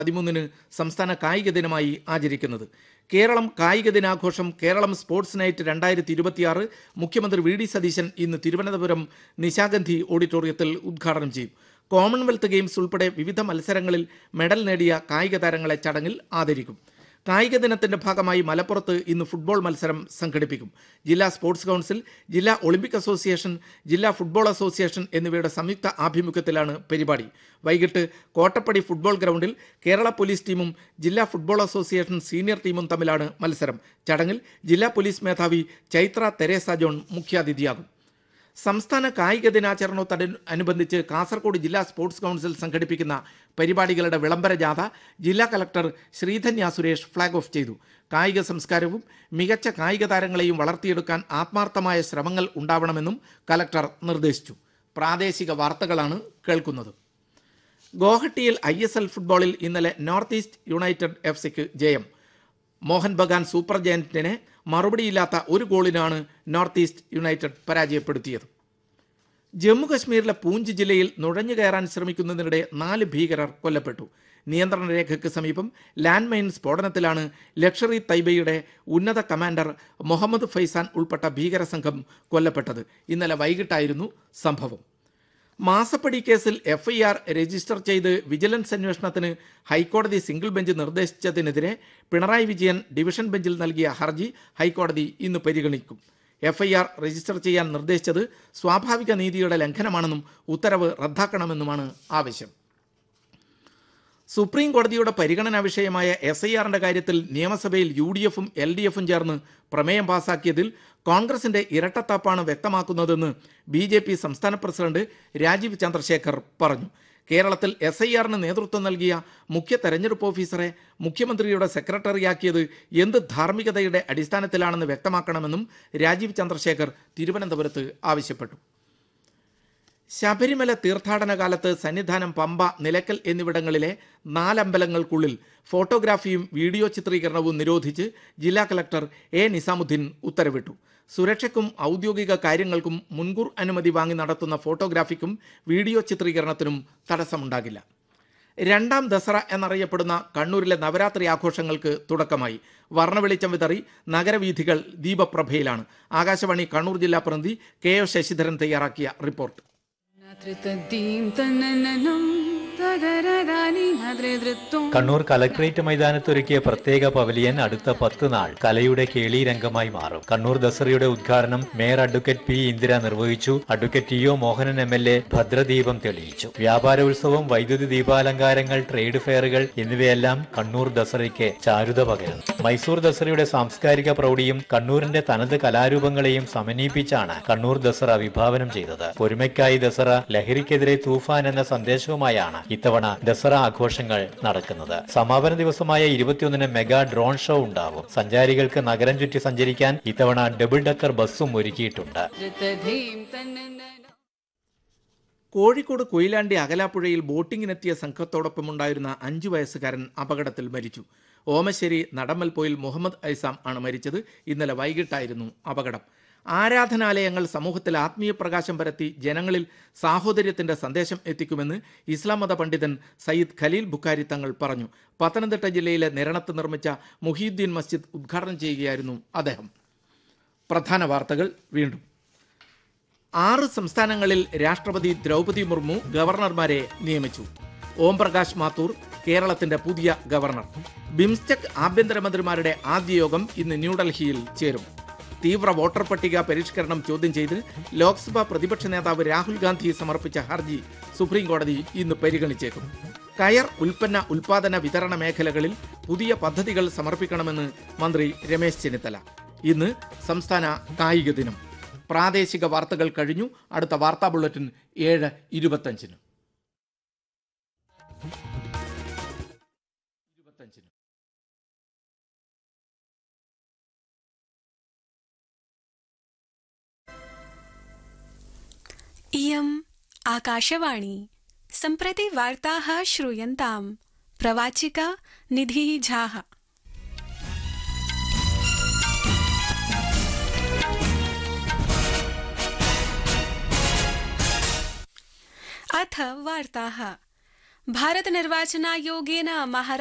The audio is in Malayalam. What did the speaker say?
പതിമൂന്നിന് സംസ്ഥാന കായിക ദിനമായി ആചരിക്കുന്നത് കേരളം കായിക ദിനാഘോഷം കേരളം സ്പോർട്സ് നൈറ്റ് രണ്ടായിരത്തി ഇരുപത്തിയാറ് മുഖ്യമന്ത്രി വി ഡി സതീശൻ ഇന്ന് തിരുവനന്തപുരം നിശാഗന്ധി ഓഡിറ്റോറിയത്തിൽ ഉദ്ഘാടനം ചെയ്യും കോമൺവെൽത്ത് ഗെയിംസ് ഉൾപ്പെടെ വിവിധ മത്സരങ്ങളിൽ മെഡൽ നേടിയ കായിക താരങ്ങളെ ചടങ്ങിൽ ആദരിക്കും കായിക ദിനത്തിന്റെ ഭാഗമായി മലപ്പുറത്ത് ഇന്ന് ഫുട്ബോൾ മത്സരം സംഘടിപ്പിക്കും ജില്ലാ സ്പോർട്സ് കൗൺസിൽ ജില്ലാ ഒളിമ്പിക് അസോസിയേഷൻ ജില്ലാ ഫുട്ബോൾ അസോസിയേഷൻ എന്നിവയുടെ സംയുക്ത ആഭിമുഖ്യത്തിലാണ് പരിപാടി വൈകിട്ട് കോട്ടപ്പടി ഫുട്ബോൾ ഗ്രൗണ്ടിൽ കേരള പോലീസ് ടീമും ജില്ലാ ഫുട്ബോൾ അസോസിയേഷൻ സീനിയർ ടീമും തമ്മിലാണ് മത്സരം ചടങ്ങിൽ ജില്ലാ പോലീസ് മേധാവി ചൈത്ര തെരേസ ജോൺ മുഖ്യാതിഥിയാകും സംസ്ഥാന കായിക ദിനാചരണത്തോടനുബന്ധിച്ച് കാസർഗോഡ് ജില്ലാ സ്പോർട്സ് കൗൺസിൽ സംഘടിപ്പിക്കുന്ന പരിപാടികളുടെ വിളംബര ജാഥ ജില്ലാ collector Sreedhanya Suresh flag off ചെയ്തു കായിക സംസ്കാരവും മികച്ച കായിക താരങ്ങളെയും വളർത്തിയെടുക്കാൻ ആത്മാർത്ഥമായ ശ്രമങ്ങൾ ഉണ്ടാവണമെന്നും കലക്ടർ നിർദ്ദേശിച്ചു പ്രാദേശിക വാർത്തകളാണ് കേൾക്കുന്നത് ഗോഹട്ടിയിൽ ഐ എസ് എൽ ഫുട്ബോളിൽ ഇന്നലെ നോർത്ത് ഈസ്റ്റ് യുണൈറ്റഡ് എഫ് സിക്ക് ജയം മോഹൻ ബഗാൻ സൂപ്പർ ജയന്റിനെ മറുപടിയില്ലാത്ത ഒരു ഗോളിനാണ് നോർത്ത് ഈസ്റ്റ് യുണൈറ്റഡ് പരാജയപ്പെടുത്തിയത് ജമ്മു കശ്മീരിലെ പൂഞ്ച് ജില്ലയിൽ നുഴഞ്ഞു കയറാൻ ശ്രമിക്കുന്നതിനിടെ നാല് ഭീകരർ കൊല്ലപ്പെട്ടു നിയന്ത്രണ രേഖയ്ക്ക് സമീപം ലാൻഡ് മൈൻ സ്ഫോടനത്തിലാണ് ലക്ഷറി തൈബയുടെ ഉന്നത കമാൻഡർ മുഹമ്മദ് ഫൈസാൻ ഉൾപ്പെട്ട ഭീകര സംഘം കൊല്ലപ്പെട്ടത് ഇന്നലെ വൈകിട്ടായിരുന്നു സംഭവം മാസപ്പടി കേസിൽ എഫ്ഐആർ രജിസ്റ്റർ ചെയ്ത് വിജിലൻസ് അന്വേഷണത്തിന് ഹൈക്കോടതി സിംഗിൾ ബെഞ്ച് നിർദ്ദേശിച്ചതിനെതിരെ പിണറായി വിജയൻ ഡിവിഷൻ ബെഞ്ചിൽ നൽകിയ ഹർജി ഹൈക്കോടതി ഇന്ന് പരിഗണിക്കും എഫ്ഐആർ രജിസ്റ്റർ ചെയ്യാൻ നിർദ്ദേശിച്ചത് സ്വാഭാവിക നീതിയുടെ ലംഘനമാണെന്നും ഉത്തരവ് റദ്ദാക്കണമെന്നുമാണ് ആവശ്യം സുപ്രീം കോടതിയുടെ പരിഗണനാ വിഷയമായ എസ് ഐ ആറിന്റെ കാര്യത്തിൽ നിയമസഭയിൽ യു ഡി എഫും എൽ ഡി എഫും ചേർന്ന് പ്രമേയം പാസാക്കിയതിൽ കോൺഗ്രസിന്റെ ഇരട്ടത്താപ്പാണ് വ്യക്തമാക്കുന്നതെന്ന് ബി ജെ പി സംസ്ഥാന പ്രസിഡന്റ് രാജീവ് ചന്ദ്രശേഖർ പറഞ്ഞു കേരളത്തിൽ എസ് ഐ ആറിന് നേതൃത്വം നൽകിയ മുഖ്യ തെരഞ്ഞെടുപ്പ് ഓഫീസറെ മുഖ്യമന്ത്രിയുടെ സെക്രട്ടറിയാക്കിയത് എന്ത് ധാർമ്മികതയുടെ അടിസ്ഥാനത്തിലാണെന്ന് വ്യക്തമാക്കണമെന്നും രാജീവ് ചന്ദ്രശേഖർ തിരുവനന്തപുരത്ത് ആവശ്യപ്പെട്ടു ശബരിമല തീർത്ഥാടന കാലത്ത് സന്നിധാനം പമ്പ നിലക്കൽ എന്നിവിടങ്ങളിലെ നാലമ്പലങ്ങൾക്കുള്ളിൽ ഫോട്ടോഗ്രാഫിയും വീഡിയോ ചിത്രീകരണവും നിരോധിച്ച് ജില്ലാ കലക്ടർ എ നിസാമുദ്ദീൻ ഉത്തരവിട്ടു സുരക്ഷയ്ക്കും ഔദ്യോഗിക കാര്യങ്ങൾക്കും മുൻകൂർ അനുമതി വാങ്ങി നടത്തുന്ന ഫോട്ടോഗ്രാഫിക്കും വീഡിയോ ചിത്രീകരണത്തിനും തടസ്സമുണ്ടാകില്ല രണ്ടാം ദസറ എന്നറിയപ്പെടുന്ന കണ്ണൂരിലെ നവരാത്രി ആഘോഷങ്ങൾക്ക് തുടക്കമായി വർണ്ണവെളിച്ചം വിതറി നഗരവീഥികൾ ദീപപ്രഭയിലാണ് ആകാശവാണി കണ്ണൂർ ജില്ലാ പ്രതിനിധി കെ ഒ ശശിധരൻ തയ്യാറാക്കിയ റിപ്പോർട്ട് ധൃതീം തന്നനനം തദരദാനി നദ്രദൃത്വം കണ്ണൂർ കലക്ട്രേറ്റ് മൈതാനത്തൊരുക്കിയ പ്രത്യേക പവലിയൻ അടുത്ത പത്ത് നാൾ കലയുടെ കേളീരംഗമായി മാറും കണ്ണൂർ ദസറയുടെ ഉദ്ഘാടനം മേയർ അഡ്വക്കേറ്റ് പി ഇന്ദിര നിർവഹിച്ചു advocate T O Mohanan M L A ഭദ്രദീപം തെളിയിച്ചു വ്യാപാരോത്സവം വൈദ്യുതി ദീപാലങ്കാരങ്ങൾ ട്രേഡ് ഫെയറുകൾ എന്നിവയെല്ലാം കണ്ണൂർ ദസറയ്ക്ക് ചാരുത പകരുന്നു മൈസൂർ ദസറയുടെ സാംസ്കാരിക പ്രൗഢിയും കണ്ണൂരിന്റെ തനത് കലാരൂപങ്ങളെയും സമന്വയിപ്പിച്ചാണ് കണ്ണൂർ ദസറ വിഭാവനം ചെയ്തത് ഒരുമയ്ക്കായി ദസറ ലഹരിക്കെതിരെ തൂഫാൻ എന്ന സന്ദേശവുമായാണ് ഇത്തവണ ദസറ ആഘോഷങ്ങൾ നടക്കുന്നത് സമാപന ദിവസമായ ഇരുപത്തിയൊന്നിന് മെഗാ ഡ്രോൺ ഷോ ഉണ്ടാവും സഞ്ചാരികൾക്ക് നഗരം ചുറ്റി സഞ്ചരിക്കാൻ ഇത്തവണ ഡബിൾ ഡക്കർ ബസ്സും ഒരുക്കിയിട്ടുണ്ട് ധൃതധീം തന്നനനം കോഴിക്കോട് കൊയിലാണ്ടി അകലാപ്പുഴയിൽ ബോട്ടിങ്ങിനെത്തിയ സംഘത്തോടൊപ്പമുണ്ടായിരുന്ന അഞ്ചു വയസ്സുകാരൻ അപകടത്തിൽ മരിച്ചു ഓമശ്ശേരി നടമ്മൽപോയിൽ മുഹമ്മദ് ഐസാം ആണ് മരിച്ചത് ഇന്നലെ വൈകിട്ടായിരുന്നു അപകടം ആരാധനാലയങ്ങൾ സമൂഹത്തിൽ ആത്മീയ പ്രകാശം പരത്തി ജനങ്ങളിൽ സാഹോദര്യത്തിന്റെ സന്ദേശം എത്തിക്കുമെന്ന് ഇസ്ലാം മത പണ്ഡിതൻ സയ്യിദ് ഖലീൽ ബുഖാരി തങ്ങൾ പറഞ്ഞു പത്തനംതിട്ട ജില്ലയിലെ നിരണത്ത് നിർമ്മിച്ച മുഹീദ്ദീൻ മസ്ജിദ് ഉദ്ഘാടനം ചെയ്യുകയായിരുന്നു അദ്ദേഹം പ്രധാന വാർത്തകൾ വീണ്ടും ആറ് സംസ്ഥാനങ്ങളിൽ രാഷ്ട്രപതി ദ്രൗപദി മുർമു ഗവർണർമാരെ നിയമിച്ചു ഓം പ്രകാശ് മാത്തൂർ കേരളത്തിന്റെ പുതിയ ഗവർണർ ബിംസ്റ്റെക് ആഭ്യന്തരമന്ത്രിമാരുടെ ആദ്യ യോഗം ഇന്ന് ന്യൂഡൽഹിയിൽ ചേരും തീവ്ര വോട്ടർ പട്ടിക പരിഷ്കരണം ചോദ്യം ചെയ്ത് ലോക്സഭാ പ്രതിപക്ഷ നേതാവ് രാഹുൽ ഗാന്ധി സമർപ്പിച്ച ഹർജി സുപ്രീം കോടതി ഇന്ന് പരിഗണിച്ചേക്കും കയർ ഉൽപ്പന്ന ഉൽപാദന വിതരണ മേഖലകളിൽ പുതിയ പദ്ധതികൾ സമർപ്പിക്കണമെന്ന് മന്ത്രി രമേശ് ചെന്നിത്തല ഇന്ന് സംസ്ഥാന കായിക ദിനം പ്രാദേശിക വാർത്തകൾ കഴിഞ്ഞു അടുത്ത വാർത്താ ബുള്ളറ്റിൻ ഏഴ് ഇരുപത്തഞ്ചിന് ഇരുപത്തഞ്ചിന് इयम् आकाशवाणी सम्प्रति वार्ताः श्रूयन्ताम् प्रवाचिका निधिः झाः अथ वार्ताः भारतनिर्वाचनायोगेन महाराष्ट्र